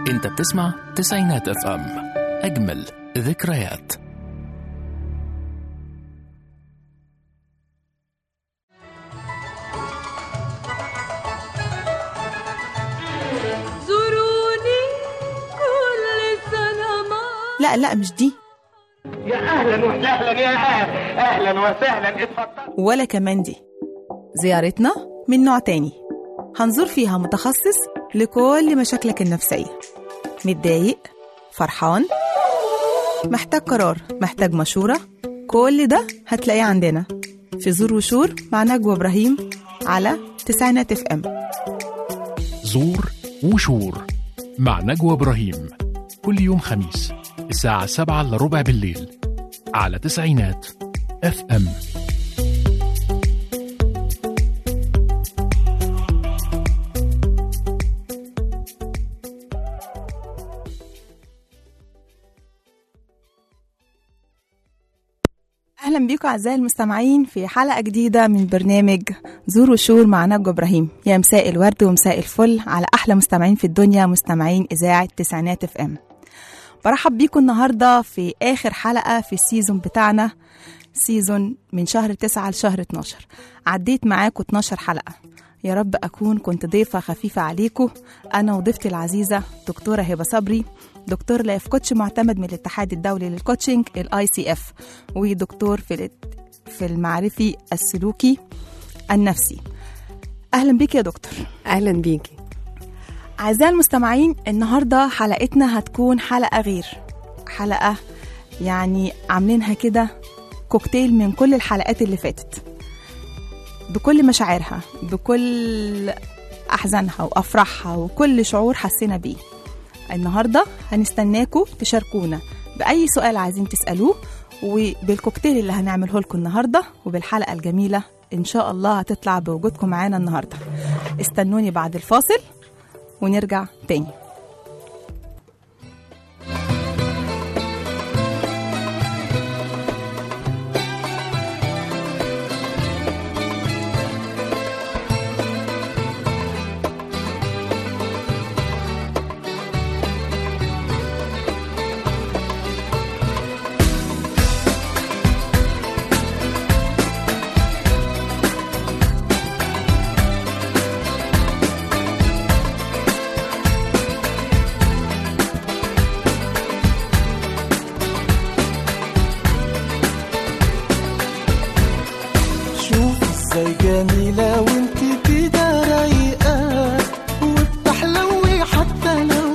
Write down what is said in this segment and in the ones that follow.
انت بتسمع تسعينات اف ام اجمل ذكريات زوروني كل سنة ما لا لا مش دي يا اهلا وسهلا يا أهل. اهلا وسهلا اتفضل ولا كمان دي زيارتنا من نوع تاني هنزور فيها متخصص لكل مشاكلك النفسية متضايق فرحان محتاج قرار محتاج مشورة كل ده هتلاقيه عندنا في زور وشور مع نجوى إبراهيم على تسعينات اف ام زور وشور مع نجوى إبراهيم كل يوم خميس الساعة سبعة إلا ربع بالليل على تسعينات اف ام اهلا بيكم اعزائي المستمعين في حلقه جديده من برنامج زور وشور مع نجوى ابراهيم يا مساء الورد ومساء الفل على احلى مستمعين في الدنيا مستمعين اذاعه تسعينات اف ام برحب بيكم النهارده في اخر حلقه في السيزون بتاعنا سيزون من شهر 9 لشهر 12 عديت معاكم 12 حلقه يا رب اكون كنت ضيفه خفيفه عليكم انا وضيفتي العزيزه دكتوره هبه صبري دكتور لايف كوتش معتمد من الاتحاد الدولي للكوتشنج الاي سي اف ودكتور في الات- في المعرفي السلوكي النفسي اهلا بيك يا دكتور اهلا بيكي أعزائي المستمعين النهاردة حلقتنا هتكون حلقة غير حلقة يعني عاملينها كده كوكتيل من كل الحلقات اللي فاتت بكل مشاعرها بكل أحزانها وأفراحها وكل شعور حسينا بيه النهاردة هنستناكم تشاركونا بأي سؤال عايزين تسألوه وبالكوكتيل اللي هنعمله لكم النهاردة وبالحلقة الجميلة إن شاء الله هتطلع بوجودكم معانا النهاردة استنوني بعد الفاصل ونرجع تاني شوف ازاي جميلة وانت كده رايقة وبتحلوي حتى لو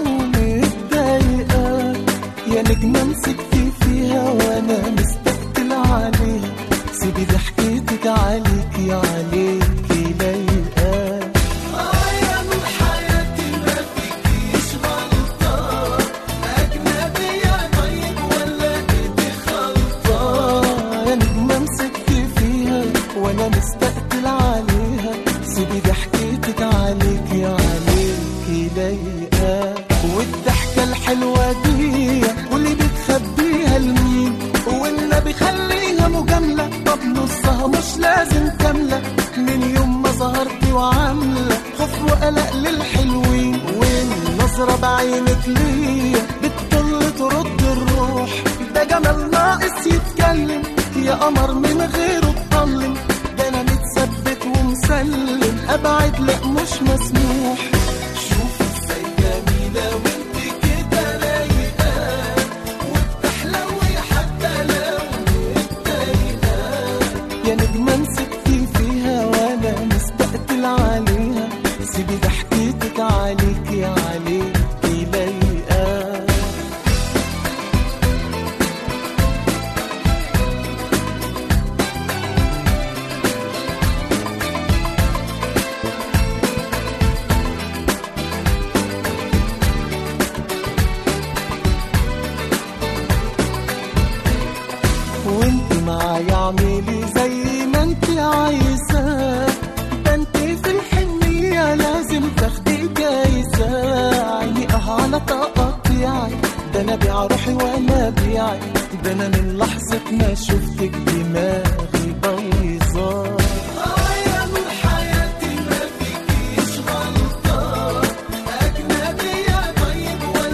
متضايقة يا نجمة مسكتي فيها وانا مستقتل عليها سيبي ضحكتك عليكي عليكي لايقة آه يا نور حياتي ما فيكيش غلطة أجنبية طيب ولا إيدي خلطة يا نجمة مسكتي فيها وأنا مستقتل عليها سيبي ضحكتك عليكي عليكي لايقة والضحكة الحلوة دي واللي بتخبيها لمين والنبي خليها مجاملة طب نصها مش لازم كاملة من يوم ما ظهرتي وعاملة خوف وقلق للحلوين والنظرة بعينك ليا بتطل ترد الروح ده جمال ناقص يتكلم يا قمر من غيره اتطلم ده انا متثبت ومسلم ابعد لا مش مسموح شوف ازاي جميلة وانت كده رايقة وبتحلوي حتى لو متضايقة يا نجمة مسكتي فيها وانا مستقتل عليها سيبي ضحكتك عليكي عليكي لايقة وانت معايا اعملي زي ما انت عايزة ده انت في الحنية لازم تاخدي جايزة عيني اه على تقطيعي ده انا بيع روحي وانا بيعي ده انا من لحظة ما شفتك دماغي بايظة اه يا نور حياتي ما فيكيش غلطة أجنبية طيب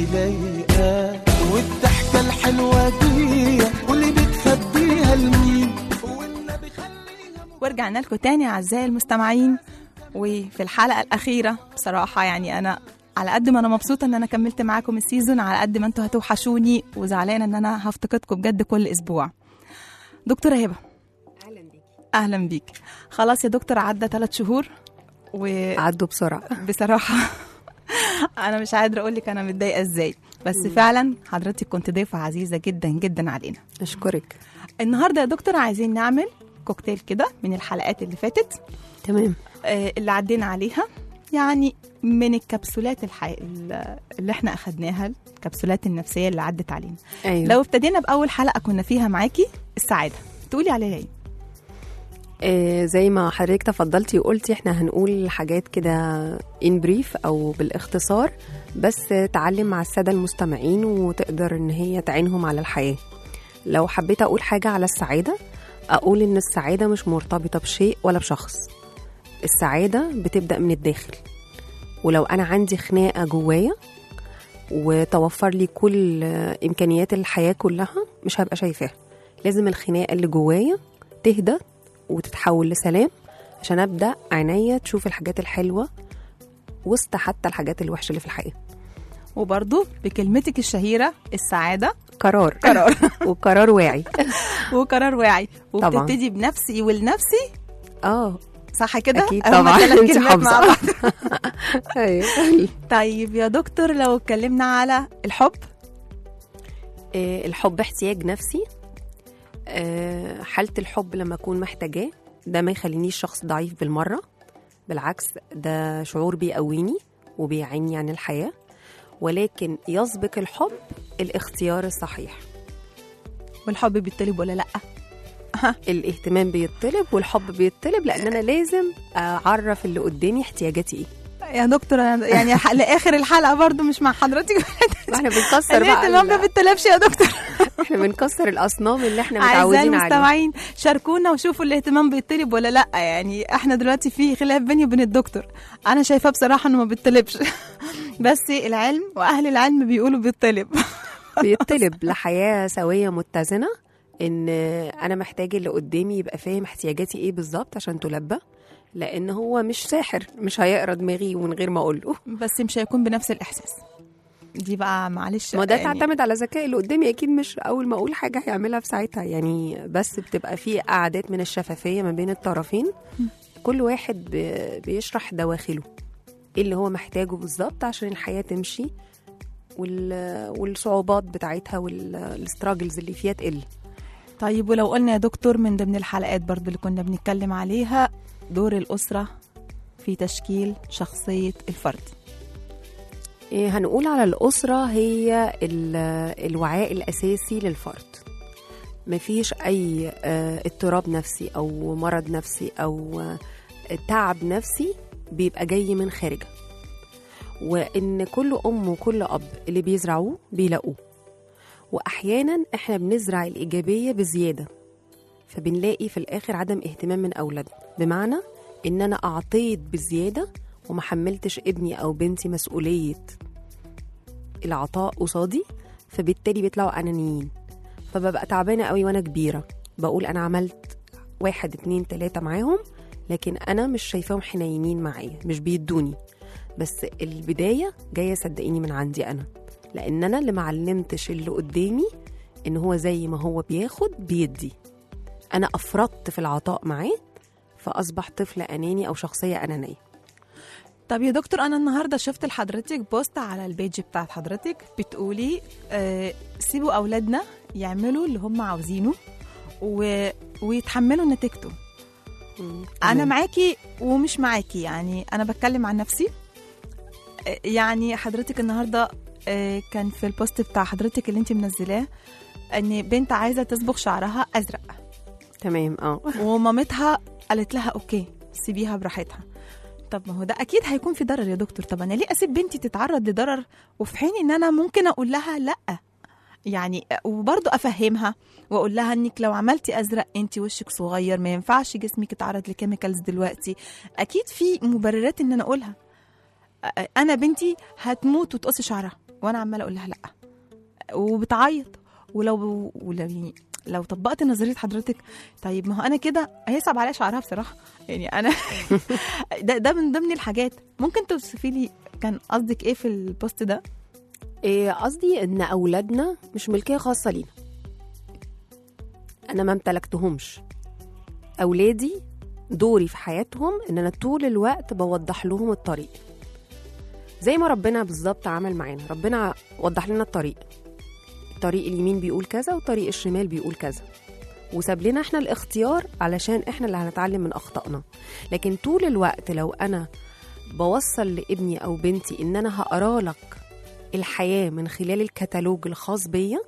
لايقاه والضحكة الحلوة دي واللي بتخبيها لمين والنبي خليها ورجعنا لكم تاني أعزائي المستمعين وفي الحلقة الأخيرة بصراحة يعني أنا على قد ما أنا مبسوطة إن أنا كملت معاكم السيزون على قد ما أنتوا هتوحشوني وزعلانة إن أنا هفتقدكم بجد كل أسبوع دكتورة هبة اهلا بيكي أهلا بيك خلاص يا دكتور عدى ثلاث شهور و عدوا بسرعه بصراحة أنا مش قادرة أقول لك أنا متضايقة إزاي بس فعلا حضرتك كنت ضيفة عزيزة جدا جدا علينا اشكرك النهاردة يا دكتور عايزين نعمل كوكتيل كده من الحلقات اللي فاتت تمام آه، اللي عدينا عليها يعني من الكبسولات الحي... اللي احنا اخدناها الكبسولات النفسيه اللي عدت علينا ايوه لو ابتدينا باول حلقه كنا فيها معاكي السعاده تقولي عليها ايه آه زي ما حضرتك تفضلتي وقلتي احنا هنقول حاجات كده ان بريف او بالاختصار بس تعلم مع الساده المستمعين وتقدر ان هي تعينهم على الحياه لو حبيت اقول حاجه على السعاده اقول ان السعاده مش مرتبطه بشيء ولا بشخص السعاده بتبدا من الداخل ولو انا عندي خناقه جوايا وتوفر لي كل امكانيات الحياه كلها مش هبقى شايفاها لازم الخناقه اللي جوايا تهدى وتتحول لسلام عشان ابدا عينيا تشوف الحاجات الحلوه وسط حتى الحاجات الوحشه اللي في الحياه وبرضو بكلمتك الشهيره السعاده قرار قرار وقرار واعي وقرار واعي طبعاً. وبتبتدي بنفسي ولنفسي اه صح كده اكيد هما طبعا ثلاث انت كلمات مع حافظه بعض. ايوه طيب يا دكتور لو اتكلمنا على الحب آه، الحب احتياج نفسي آه، حالة الحب لما أكون محتاجاه ده ما يخلينيش شخص ضعيف بالمرة بالعكس ده شعور بيقويني وبيعيني عن الحياة ولكن يسبق الحب الاختيار الصحيح والحب بيطلب ولا لا الاهتمام بيطلب والحب بيطلب لأن أنا لازم أعرف اللي قدامي احتياجاتي إيه يا دكتور أنا يعني ح- لاخر الحلقه برضو مش مع حضرتك احنا بنكسر بقى الاهتمام ما ال- بيطلبش يا دكتور احنا بنكسر الأصنام اللي احنا اعزائي متعودين عليها المستمعين شاركونا وشوفوا الاهتمام بيطلب ولا لا يعني احنا دلوقتي في خلاف بيني وبين الدكتور انا شايفاه بصراحه انه ما بيطلبش بس العلم واهل العلم بيقولوا بيطلب بيطلب لحياة سوية متزنة ان انا محتاج اللي قدامي يبقى فاهم احتياجاتي ايه بالظبط عشان تلبى لان هو مش ساحر مش هيقرا دماغي من غير ما اقول له بس مش هيكون بنفس الاحساس دي بقى معلش ما ده يعني تعتمد على ذكاء اللي قدامي اكيد مش اول ما اقول حاجه هيعملها في ساعتها يعني بس بتبقى في قعدات من الشفافيه ما بين الطرفين كل واحد ب- بيشرح دواخله ايه اللي هو محتاجه بالظبط عشان الحياه تمشي وال... والصعوبات بتاعتها والاستراجلز اللي فيها تقل طيب ولو قلنا يا دكتور من ضمن الحلقات برضو اللي كنا بنتكلم عليها دور الاسره في تشكيل شخصيه الفرد إيه هنقول على الأسرة هي ال- الوعاء الأساسي للفرد مفيش أي آه، اضطراب نفسي أو مرض نفسي أو آه، تعب نفسي بيبقى جاي من خارجها وإن كل أم وكل أب اللي بيزرعوه بيلاقوه وأحيانا إحنا بنزرع الإيجابية بزيادة فبنلاقي في الآخر عدم اهتمام من أولادنا بمعنى إن أنا أعطيت بزيادة وما حملتش ابني أو بنتي مسؤولية العطاء قصادي فبالتالي بيطلعوا أنانيين فببقى تعبانة قوي وأنا كبيرة بقول أنا عملت واحد اتنين تلاتة معاهم لكن أنا مش شايفاهم حنينين معايا مش بيدوني بس البداية جاية صدقيني من عندي أنا لأن أنا اللي معلمتش اللي قدامي إن هو زي ما هو بياخد بيدي أنا أفرطت في العطاء معاه فأصبح طفل أناني أو شخصية أنانية طب يا دكتور انا النهارده شفت لحضرتك بوست على البيج بتاعت حضرتك بتقولي آه سيبوا اولادنا يعملوا اللي هم عاوزينه و... ويتحملوا نتيجته انا معاكي ومش معاكي يعني انا بتكلم عن نفسي آه، يعني حضرتك النهارده آه، كان في البوست بتاع حضرتك اللي انت منزلاه ان بنت عايزه تصبغ شعرها ازرق تمام اه ومامتها قالت لها اوكي سيبيها براحتها طب ما هو ده اكيد هيكون في ضرر يا دكتور طب انا ليه اسيب بنتي تتعرض لضرر وفي حين ان انا ممكن اقول لها لا يعني وبرضه افهمها واقول لها انك لو عملتي ازرق انت وشك صغير ما ينفعش جسمك يتعرض لكيميكالز دلوقتي اكيد في مبررات ان انا اقولها أ- انا بنتي هتموت وتقص شعرها وانا عماله اقول لها لا وبتعيط ولو ولو يعني لو طبقت نظريه حضرتك طيب ما هو انا كده هيصعب عليا شعرها بصراحه يعني انا ده ده من ضمن الحاجات ممكن توصفي لي كان قصدك ايه في البوست ده إيه قصدي ان اولادنا مش ملكيه خاصه لينا انا ما امتلكتهمش اولادي دوري في حياتهم ان انا طول الوقت بوضح لهم الطريق زي ما ربنا بالظبط عمل معانا ربنا وضح لنا الطريق طريق اليمين بيقول كذا وطريق الشمال بيقول كذا وساب لنا احنا الاختيار علشان احنا اللي هنتعلم من اخطائنا لكن طول الوقت لو انا بوصل لابني او بنتي ان انا هقرا لك الحياه من خلال الكتالوج الخاص بيا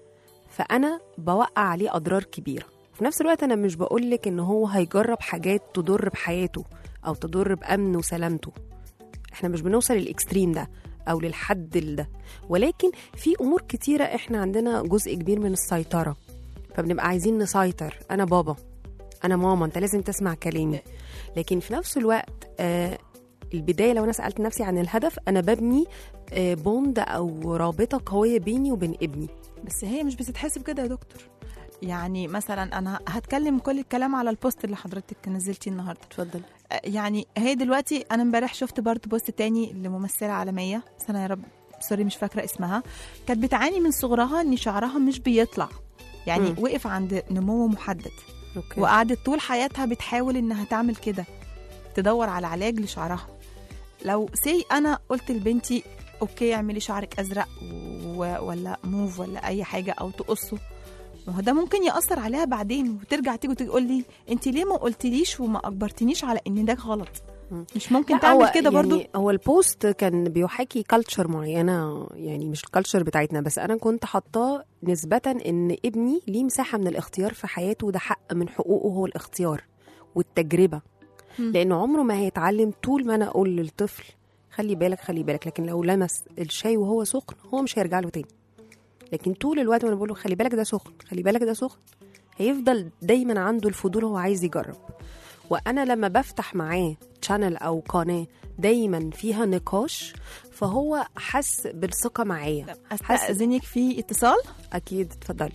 فانا بوقع عليه اضرار كبيره في نفس الوقت انا مش بقولك ان هو هيجرب حاجات تضر بحياته او تضر بامنه وسلامته احنا مش بنوصل للاكستريم ده او للحد ده ولكن في امور كتيره احنا عندنا جزء كبير من السيطره فبنبقى عايزين نسيطر انا بابا انا ماما انت لازم تسمع كلامي لكن في نفس الوقت آه البدايه لو انا سالت نفسي عن الهدف انا ببني آه بوند او رابطه قويه بيني وبين ابني بس هي مش بتتحسب كده يا دكتور يعني مثلا انا هتكلم كل الكلام على البوست اللي حضرتك نزلتيه النهارده اتفضل يعني هي دلوقتي انا امبارح شفت برضه بوست تاني لممثله عالميه بس انا يا رب سوري مش فاكره اسمها كانت بتعاني من صغرها ان شعرها مش بيطلع يعني مم. وقف عند نمو محدد اوكي وقعدت طول حياتها بتحاول انها تعمل كده تدور على علاج لشعرها لو سي انا قلت لبنتي اوكي اعملي شعرك ازرق و... ولا موف ولا اي حاجه او تقصه ما هو ده ممكن ياثر عليها بعدين وترجع تيجي تقول لي انت ليه ما قلتليش وما اجبرتنيش على ان ده غلط مم. مش ممكن لا، تعمل هو كده برضو يعني هو البوست كان بيحاكي كالتشر معينه يعني مش الكالتشر بتاعتنا بس انا كنت حاطاه نسبه ان ابني ليه مساحه من الاختيار في حياته وده حق من حقوقه هو الاختيار والتجربه مم. لان عمره ما هيتعلم طول ما انا اقول للطفل خلي بالك خلي بالك لكن لو لمس الشاي وهو سخن هو مش هيرجع له تاني لكن طول الوقت وانا بقول له خلي بالك ده سخن خلي بالك ده سخن هيفضل دايما عنده الفضول هو عايز يجرب وانا لما بفتح معاه تشانل او قناه دايما فيها نقاش فهو حس بالثقه معايا حاسس استاذنك في اتصال اكيد اتفضلي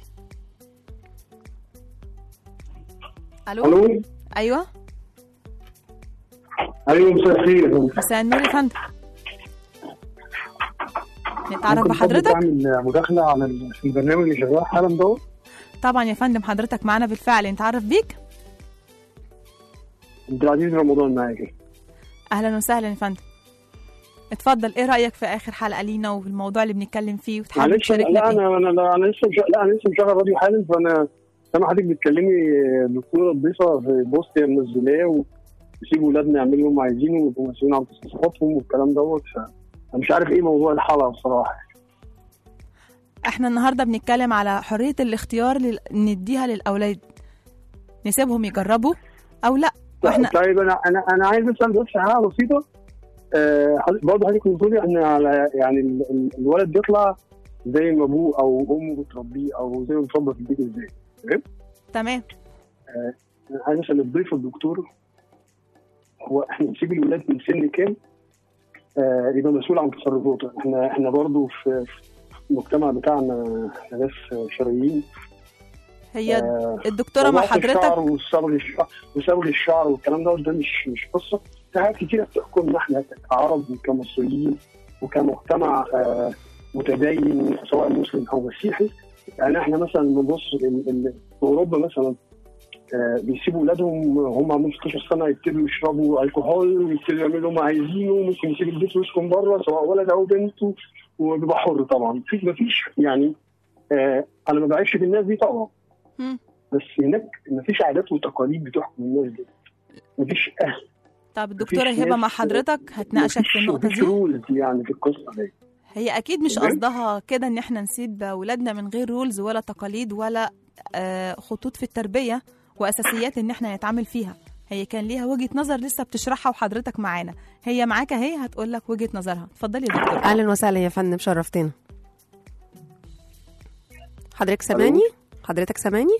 الو الو ايوه ايوه مساء الخير يا فندم. مساء النور يا فندم نتعرف ممكن بحضرتك تعمل مداخله على ال- في البرنامج اللي شغال حالا دوت طبعا يا فندم حضرتك معانا بالفعل نتعرف بيك عبد العزيز رمضان معاك اهلا وسهلا يا فندم اتفضل ايه رايك في اخر حلقه لينا والموضوع اللي بنتكلم فيه وتحب معلش تشاركنا لا فيه انا انا لا انا لسه مش... لا انا لسه مشغل راديو حالا فانا سامع حضرتك بتكلمي دكتوره ضيفه في بوست هي منزلاه ويسيبوا ولادنا يعملوا اللي هم عايزينه ويبقوا مسؤولين عن تصرفاتهم والكلام دوت فانا مش عارف ايه موضوع الحلقه بصراحه احنا النهارده بنتكلم على حريه الاختيار لل... نديها للاولاد نسيبهم يجربوا او لا واحنا طيب انا انا انا عايز اسال بس حاجه بسيطه آه، حضرتك- برضه حضرتك بتقولي احنا على يعني ال- ال- الولد بيطلع زي ما ابوه او امه بتربيه او زي ما بيتربى في البيت ازاي تمام انا عايز اسال الضيف الدكتور هو احنا نسيب الولاد من سن كام آه يبقى مسؤول عن تصرفاته احنا احنا برضه في في المجتمع بتاعنا احنا ناس شرعيين هي آه، الدكتوره مع وضعف الشعر حضرتك وصبغ الشعر وصبغ الشعر والكلام ده ده مش مش قصه في حاجات كتيره بتحكمنا احنا كعرب وكمصريين وكمجتمع آه، متدين سواء مسلم او مسيحي يعني احنا مثلا نبص ال- ال- في اوروبا مثلا آه، بيسيبوا اولادهم هم عندهم 16 سنه يبتدوا يشربوا الكحول ويبتدوا يعملوا اللي هم عايزينه ممكن يسيب البيت ويسكن بره سواء ولد او بنت وبيبقى حر طبعا في مفيش يعني آه انا ما بعيش في الناس دي طبعا مم. بس هناك مفيش عادات وتقاليد بتحكم الناس دي مفيش اهل طب الدكتوره مفيش هبه مع ناس- حضرتك هتناقشك في مفيش- النقطه مفيش دي رولز يعني في القصه دي هي اكيد مش تمام. قصدها كده ان احنا نسيب ولادنا من غير رولز ولا تقاليد ولا آه، خطوط في التربيه واساسيات ان احنا نتعامل فيها هي كان ليها وجهه نظر لسه بتشرحها وحضرتك معانا هي معاك اهي هتقول لك وجهه نظرها اتفضلي يا دكتور اهلا وسهلا يا فندم شرفتنا حضرتك سامعني حضرتك سامعني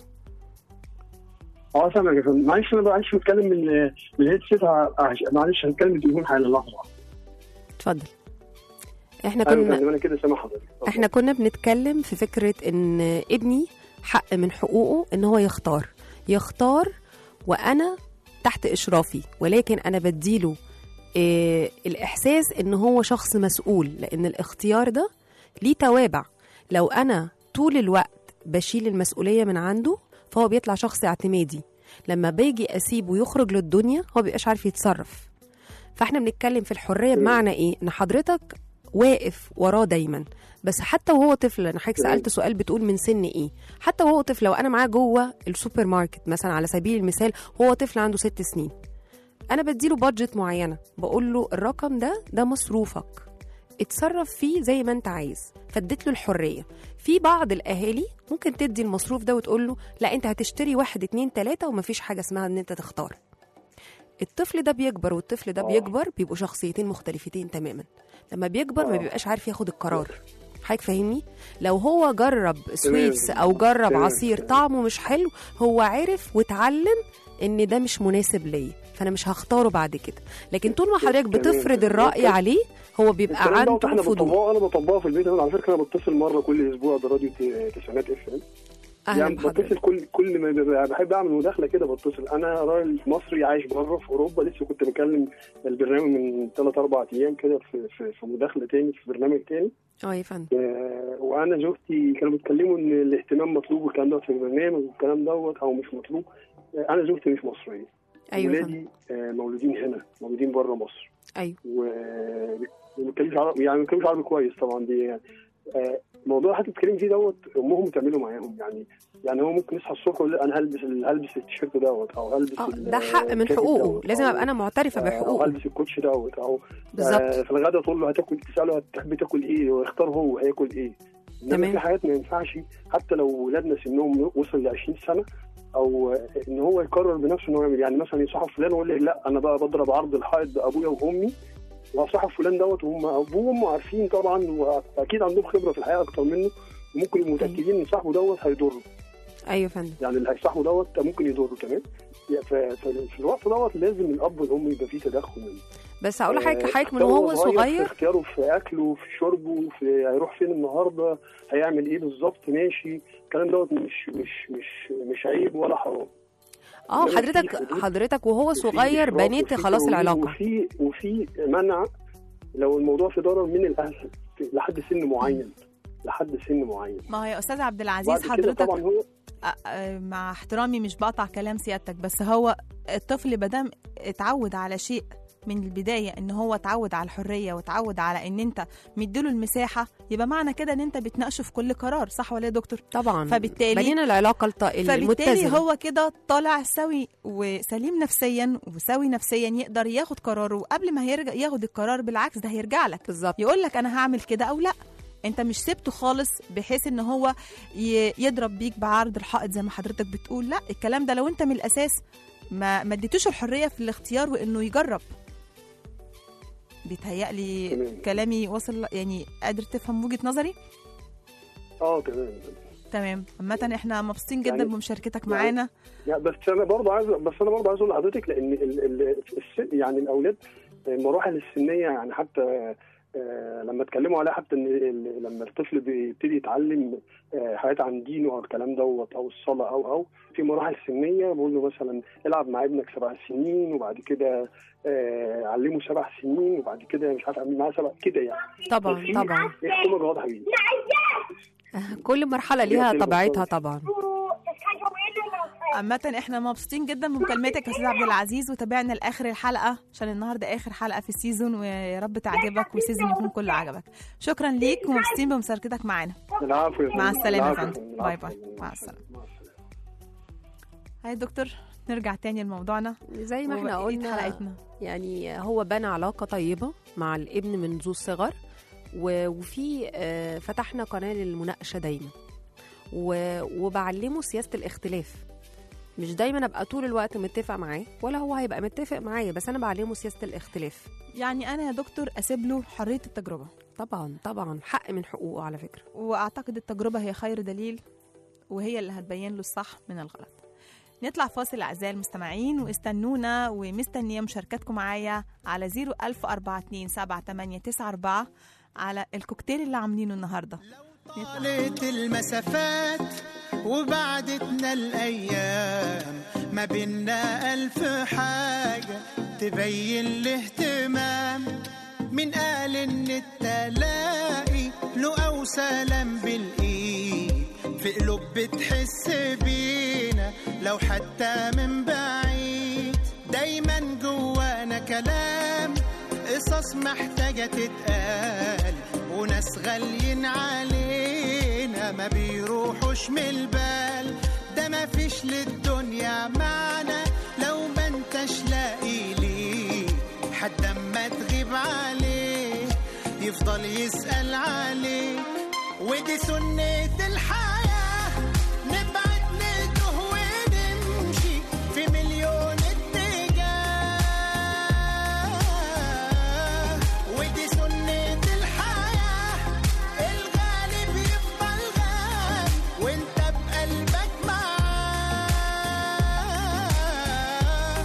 اه سامع يا فندم معلش انا معلش بتكلم من من الهيد سيت ع- عش- معلش هنتكلم بالتليفون حالا لحظه اتفضل احنا ايوه كنا فندم انا كده سامع حضرتك احنا كنا بنتكلم في فكرة ان ابني حق من حقوقه ان هو يختار يختار وانا تحت اشرافي ولكن انا بديله اه الاحساس ان هو شخص مسؤول لان الاختيار ده ليه توابع لو انا طول الوقت بشيل المسؤولية من عنده فهو بيطلع شخص اعتمادي لما باجي اسيبه يخرج للدنيا هو بيبقاش عارف يتصرف فاحنا بنتكلم في الحريه بمعنى ايه ان حضرتك واقف وراه دايما بس حتى وهو طفل انا حضرتك سالت سؤال بتقول من سن ايه حتى وهو طفل لو انا معاه جوه السوبر ماركت مثلا على سبيل المثال هو طفل عنده ست سنين انا بديله بادجت معينه بقول له الرقم ده ده مصروفك اتصرف فيه زي ما انت عايز فاديت له الحريه في بعض الاهالي ممكن تدي المصروف ده وتقول له لا انت هتشتري واحد اتنين تلاته ومفيش حاجه اسمها ان انت تختار الطفل ده بيكبر والطفل ده بيكبر بيبقوا شخصيتين مختلفتين تماما لما بيكبر ما بيبقاش عارف ياخد القرار حضرتك فاهمني لو هو جرب سويتس او جرب تمام، عصير تمام. طعمه مش حلو هو عرف واتعلم ان ده مش مناسب ليا فانا مش هختاره بعد كده لكن طول ما حضرتك تمام. بتفرض الراي عليه هو بيبقى الكلام ده عنده احنا فضول بنطبقه انا بطبقه في البيت أنا على فكره انا بتصل مره كل اسبوع براديو ت- تسعينات اف ام اهلا يعني بحضرتك بتصل كل كل ما ببقى بحب اعمل مداخله كده بتصل انا راجل مصري عايش بره في اوروبا لسه كنت بكلم البرنامج من ثلاث اربع ايام كده في, في, في مداخله تاني في برنامج تاني اه يا فندم آه، وانا زوجتي كانوا بيتكلموا ان الاهتمام مطلوب والكلام دوت في البرنامج والكلام دوت او مش مطلوب آه، انا زوجتي مش مصريه ايوه يا فندم ولادي آه، مولودين هنا مولودين بره مصر ايوه وما بيتكلموش عربي يعني ما بيتكلموش عربي كويس طبعا دي يعني آه، موضوع حتى بتتكلم فيه دوت امهم بتعمله معاهم يعني يعني هو ممكن يصحى الصبح يقول لي انا هلبس ال- هلبس التيشيرت دوت او هلبس اه ال- ده حق من الجاكيت حقوقه دوت، لازم أو- ابقى انا معترفه آه، او بحقوقه هلبس الكوتش دوت او بالظبط. آه، في الغدا تقول له هتاكل تساله هتحب تاكل ايه ويختار هو هياكل ايه انما تمام. في حاجات ما ينفعش حتى لو ولادنا سنهم وصل ل 20 سنه او آه، ان هو يقرر بنفسه انه يعمل يعني مثلا يصاحب فلان ويقول لي لا انا بقى بضرب عرض الحائط بابويا وامي وصاحب فلان دوت وهم ابوه وامه عارفين طبعا واكيد عندهم خبره في الحياه اكتر منه وممكن يبقوا متاكدين ان صاحبه دوت هيضره ايوه يا فندم يعني اللي هيصاحبه دوت ممكن يضره تمام ف- ف- في الوقت دوت لازم الاب والام يبقى فيه تدخل منه بس هقول لحضرتك آه، حضرتك من اختياره وهو في صغير اختياره في اكله في شربه في هيروح فين النهارده هيعمل ايه بالظبط ماشي الكلام دوت مش مش مش مش عيب ولا حرام اه إنما في حضرتك حدود حضرتك وهو وفي صغير إشراف بنيت وفي خلاص ترويج العلاقه وفي وفي منع لو الموضوع في ضرر من الاهل في- لحد سن معين لحد سن معين ما هو يا استاذ عبد بعد العزيز كده حضرتك طبعا هو أ- أ- مع احترامي مش بقطع كلام سيادتك بس هو الطفل بدم اتعود على شيء من البداية ان هو اتعود على الحرية واتعود على ان انت مديله المساحة يبقى معنى كده ان انت بتناقشه في كل قرار صح ولا يا دكتور؟ طبعا فبالتالي- بنينا العلاقه الط- فبالتالي المتزنه هو كده طالع سوي وسليم نفسيا وسوي نفسيا يقدر ياخد قراره وقبل ما هيرجع ياخد القرار بالعكس ده هيرجع لك بالظبط يقول لك انا هعمل كده او لا انت مش سبته خالص بحيث ان هو ي- يضرب بيك بعرض الحائط زي ما حضرتك بتقول لا الكلام ده لو انت من الاساس ما ما اديتوش الحريه في الاختيار وانه يجرب بيتهيألي تمام. كلامي وصل يعني قادر تفهم وجهه نظري اه تمام تمام عامه احنا مبسوطين جدا يعني- بمشاركتك يعني- معانا يعني بس انا برضه عايز بس انا برضه عايز اقول لحضرتك لان ال ال السن يعني الاولاد المراحل السنيه يعني حتى آه، لما اتكلموا عليها حتى ان ال- لما الطفل بيبتدي يتعلم آه، حاجات عن دينه او الكلام دوت او الصلاه او او في مراحل سنيه بقول له مثلا العب مع ابنك سبع سنين وبعد كده آه، علمه سبع سنين وبعد كده مش عارف اعمل معاه سبع كده يعني طبعا في طبعا احتمال واضح بيه كل مرحله ليها كلمة طبيعتها خالص. طبعا عامة احنا مبسوطين جدا بمكالمتك يا استاذ عبد العزيز وتابعنا لاخر الحلقة عشان النهارده اخر حلقة في السيزون ويا رب تعجبك والسيزون يكون كله عجبك شكرا ليك ومبسوطين بمشاركتك معانا العفو يا مع فندم. السلامة يا العفو فندم. فندم. باي العفو باي. يا فندم. مع السلامة. مع السلامه هاي دكتور نرجع تاني لموضوعنا زي ما احنا وبقية قلنا حلقتنا يعني هو بنى علاقة طيبة مع الابن منذ الصغر و- وفي آه، فتحنا قناة للمناقشة دايما و- وبعلمه سياسة الاختلاف مش دايما ابقى طول الوقت متفق معاه ولا هو هيبقى متفق معايا بس انا بعلمه سياسة الاختلاف يعني انا يا دكتور اسيب له حرية التجربة طبعا طبعا حق من حقوقه على فكرة واعتقد التجربة هي خير دليل وهي اللي هتبين له الصح من الغلط نطلع فاصل اعزائي المستمعين واستنونا ومستنيه مشاركتكم معايا على 010427894 على الكوكتيل اللي عاملينه النهارده طالت المسافات وبعدتنا الأيام ما بينا ألف حاجة تبين الاهتمام من قال إن التلاقي له أو سلام بالإيد في قلوب بتحس بينا لو حتى من بعيد دايما جوانا كلام قصص محتاجة تتقال وناس غاليين علينا ما بيروحوش من البال ده ما فيش للدنيا معنى لو ما انتش لاقي ليه حد اما تغيب عليه يفضل يسأل عليك ودي سنة الحياة نبعد نتوه ونمشي في مليون اتجاه ودي سنة الحياة الغالب يفضل غالي وانت بقلبك معاه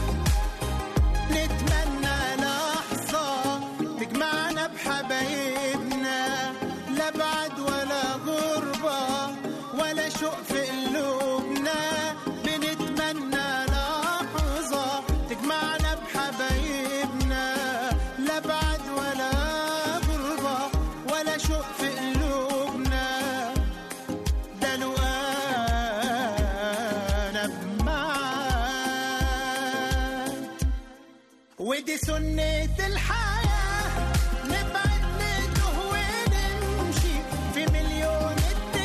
نتمنى لحظة تجمعنا بحبايبنا لا بعد ولا غربة ولا شوق في قلوبنا بنتمنى لحظة تجمعنا بحبايبنا لا بعد ولا غربة ولا شوق في قلوبنا ده لو أنا معاك ودي سنة الحياة نبعد نتوه ونمشي في مليون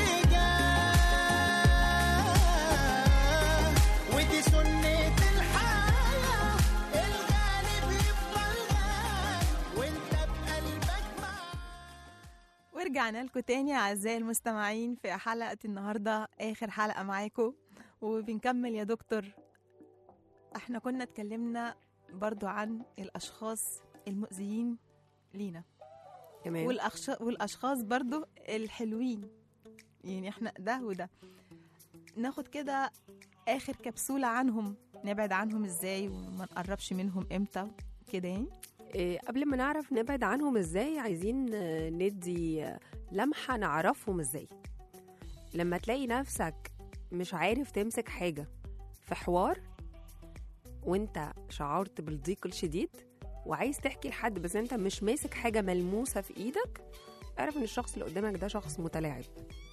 اتجاه ودي سنة الحياة الغالب يفضل غالي وانت بقلبك معاه ورجعنا لكم تاني أعزائي المستمعين في حلقة النهاردة آخر حلقة معاكم وبنكمل يا دكتور احنا كنا اتكلمنا برضو عن الأشخاص المؤذيين لينا تمام والأخش... والأشخاص برضو الحلوين يعني احنا ده وده ناخد كده آخر كبسولة عنهم نبعد عنهم ازاي وما نقربش منهم امتى كده يعني إيه، قبل ما نعرف نبعد عنهم ازاي عايزين آه، ندي آه، لمحة نعرفهم ازاي لما تلاقي نفسك مش عارف تمسك حاجة في حوار وانت شعرت بالضيق الشديد وعايز تحكي لحد بس انت مش ماسك حاجة ملموسة في ايدك اعرف ان الشخص اللي قدامك ده شخص متلاعب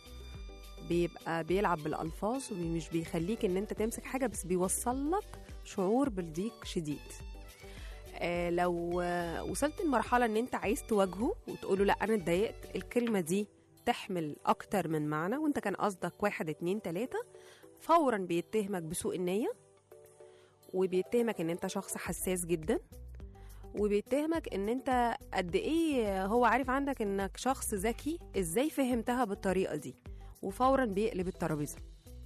بيبقى بيلعب بالالفاظ ومش بيخليك ان انت تمسك حاجة بس بيوصل لك شعور بالضيق شديد آه، لو آه، وصلت لمرحلة ان انت عايز تواجهه وتقوله لا انا اتضايقت الكلمة دي تحمل اكتر من معنى وانت كان قصدك واحد اتنين تلاتة فورا بيتهمك بسوء النية وبيتهمك ان انت شخص حساس جدا وبيتهمك ان انت قد ايه هو عارف عندك انك شخص ذكي ازاي فهمتها بالطريقة دي وفورا بيقلب الترابيزة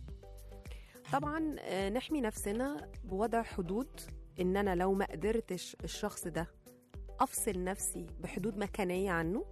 طبعا آه، نحمي نفسنا بوضع حدود ان انا لو ما قدرتش الشخص ده افصل نفسي بحدود مكانيه عنه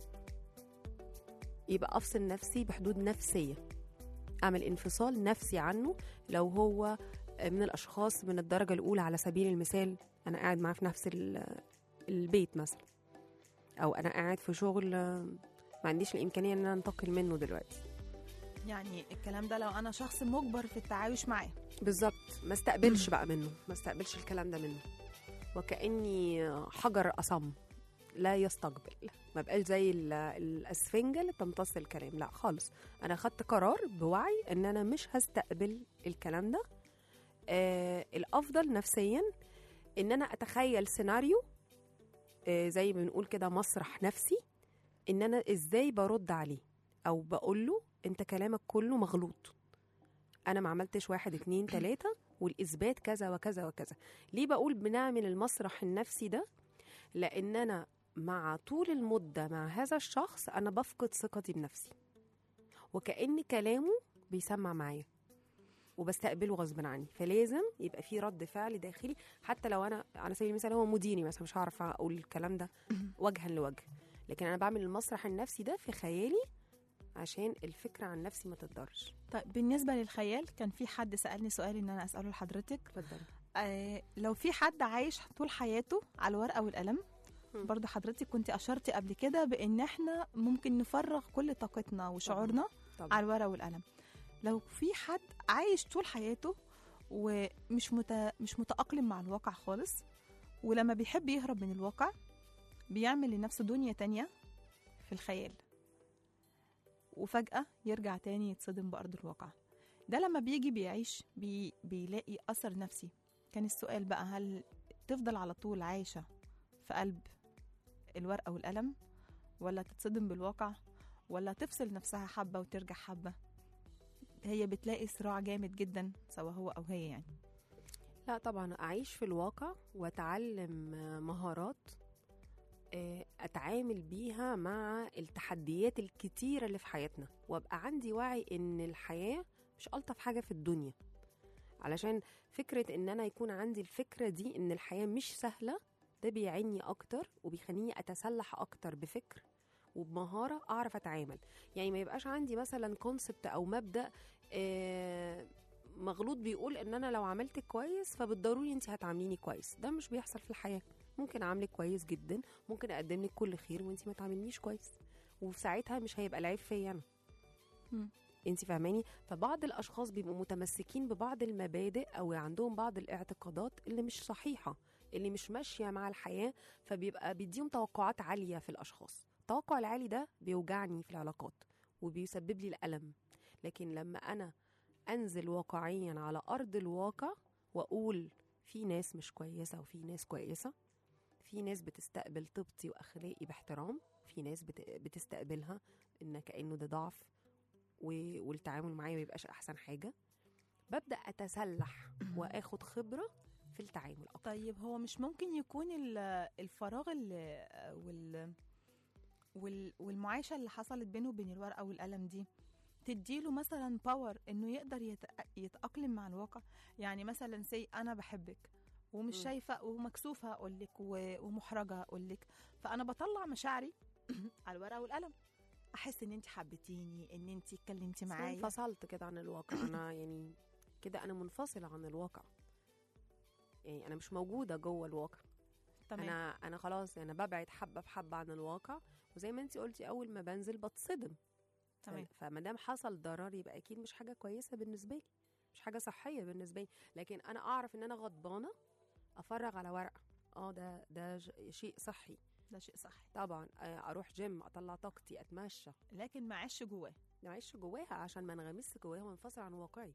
يبقى افصل نفسي بحدود نفسيه اعمل انفصال نفسي عنه لو هو من الاشخاص من الدرجه الاولى على سبيل المثال انا قاعد معاه في نفس ال- البيت مثلا او انا قاعد في شغل آه، ما عنديش الامكانيه ان انا انتقل منه دلوقتي يعني الكلام ده لو أنا شخص مجبر في التعايش معاه بالظبط ما استقبلش بقى منه ما استقبلش الكلام ده منه وكاني حجر اصم لا يستقبل ما بقاش زي ال- الاسفنجه اللي بتمتص الكلام لا خالص انا خدت قرار بوعي ان انا مش هستقبل الكلام ده آه الافضل نفسيا ان انا اتخيل سيناريو آه زي ما بنقول كده مسرح نفسي ان انا ازاي برد عليه او بقول له انت كلامك كله مغلوط انا ما عملتش واحد اتنين تلاتة والاثبات كذا وكذا وكذا ليه بقول بنعمل المسرح النفسي ده لان انا مع طول المدة مع هذا الشخص انا بفقد ثقتي بنفسي وكأن كلامه بيسمع معايا وبستقبله غصب عني فلازم يبقى في رد فعل داخلي حتى لو انا على سبيل المثال هو مديري مثلا مش هعرف اقول الكلام ده وجها لوجه لكن انا بعمل المسرح النفسي ده في خيالي عشان الفكرة عن نفسي ما تتضرش طيب بالنسبة للخيال كان في حد سألني سؤال إن أنا أسأله لحضرتك اتفضلي آه لو في حد عايش طول حياته على الورقة والقلم مم. برضو حضرتك كنت اشرتي قبل كده بان احنا ممكن نفرغ كل طاقتنا وشعورنا طبعا على الورقه والقلم لو في حد عايش طول حياته ومش مت... مش متاقلم مع الواقع خالص ولما بيحب يهرب من الواقع بيعمل لنفسه دنيا تانية في الخيال وفجأة يرجع تاني يتصدم بأرض الواقع ده لما بيجي بيعيش بي... بيلاقي أثر نفسي كان السؤال بقى هل تفضل على طول عايشة في قلب الورقة والقلم ولا تتصدم بالواقع ولا تفصل نفسها حبة وترجع حبة هي بتلاقي صراع جامد جدا سواء هو أو هي يعني لا طبعا اعيش في الواقع واتعلم آه، مهارات آه، اتعامل بيها مع التحديات الكتيره اللي في حياتنا وابقى عندي وعي ان الحياه مش الطف حاجه في الدنيا علشان فكره ان انا يكون عندي الفكره دي ان الحياه مش سهله ده بيعني اكتر وبيخليني اتسلح اكتر بفكر وبمهاره اعرف اتعامل يعني ما يبقاش عندي مثلا كونسبت او مبدا آه، مغلوط بيقول ان انا لو عملت كويس فبالضروري انت هتعامليني كويس ده مش بيحصل في الحياه ممكن اعاملك كويس جدا ممكن اقدم لك كل خير وانت ما تعاملنيش كويس وفي ساعتها مش هيبقى العيب فيا انا مم. انت فاهماني فبعض الاشخاص بيبقوا متمسكين ببعض المبادئ او عندهم بعض الاعتقادات اللي مش صحيحه اللي مش ماشيه مع الحياه فبيبقى بيديهم توقعات عاليه في الاشخاص التوقع العالي ده بيوجعني في العلاقات وبيسبب لي الالم لكن لما انا انزل واقعيا على ارض الواقع واقول في ناس مش كويسه وفي ناس كويسه في ناس بتستقبل طيبتي واخلاقي باحترام في ناس بت- بتستقبلها ان كانه ده ضعف و- والتعامل معايا ما يبقاش احسن حاجه ببدا اتسلح واخد خبره في التعامل اكتر طيب هو مش ممكن يكون ال- الفراغ اللي وال وال والمعايشه اللي حصلت بينه وبين الورقه والقلم دي تديله مثلا باور انه يقدر يتأ- يتاقلم مع الواقع يعني مثلا سي انا بحبك ومش مم. شايفه ومكسوفه اقول لك ومحرجه اقول لك فانا بطلع مشاعري على الورقه والقلم احس ان انت حبيتيني ان انت اتكلمتي بس أنا معايا انفصلت كده عن الواقع انا يعني كده انا منفصله عن الواقع يعني انا مش موجوده جوه الواقع تمام انا انا خلاص انا ببعد حبه بحبه عن الواقع وزي ما انت قلتي اول ما بنزل بتصدم تمام فما دام حصل ضرر يبقى اكيد مش حاجه كويسه بالنسبه لي مش حاجه صحيه بالنسبه لي لكن انا اعرف ان انا غضبانه افرغ على ورقه اه ده ده ج- شيء صحي ده شيء صحي طبعا آه، اروح جيم اطلع طاقتي اتمشى لكن ما عاش جواه نعيش جواها عشان ما انغمس جواها وانفصل عن واقعي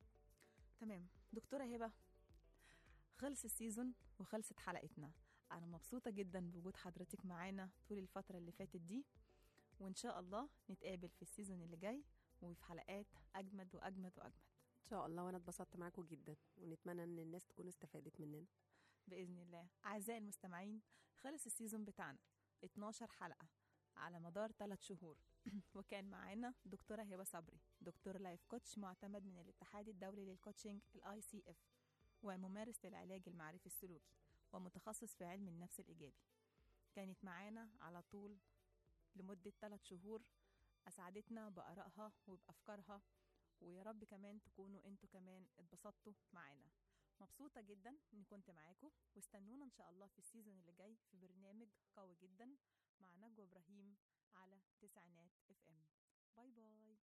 تمام دكتورة هبة خلص السيزون وخلصت حلقتنا أنا مبسوطة جدا بوجود حضرتك معانا طول الفترة اللي فاتت دي وإن شاء الله نتقابل في السيزون اللي جاي وفي حلقات أجمد وأجمد وأجمد ان شاء الله وانا اتبسطت معاكم جدا ونتمنى ان الناس تكون استفادت مننا بإذن الله أعزائي المستمعين خلص السيزون بتاعنا 12 حلقة على مدار 3 شهور وكان معانا دكتورة هبة صبري دكتور لايف كوتش معتمد من الاتحاد الدولي للكوتشنج الاي سي اف وممارس للعلاج المعرفي السلوكي ومتخصص في علم النفس الإيجابي كانت معانا على طول لمدة 3 شهور أسعدتنا بآرائها وبأفكارها ويا رب كمان تكونوا انتوا كمان اتبسطتوا معانا مبسوطة جدا اني كنت معاكم واستنونا ان شاء الله في السيزون اللي جاي في برنامج قوي جدا مع نجوى ابراهيم على تسعينات اف ام باي باي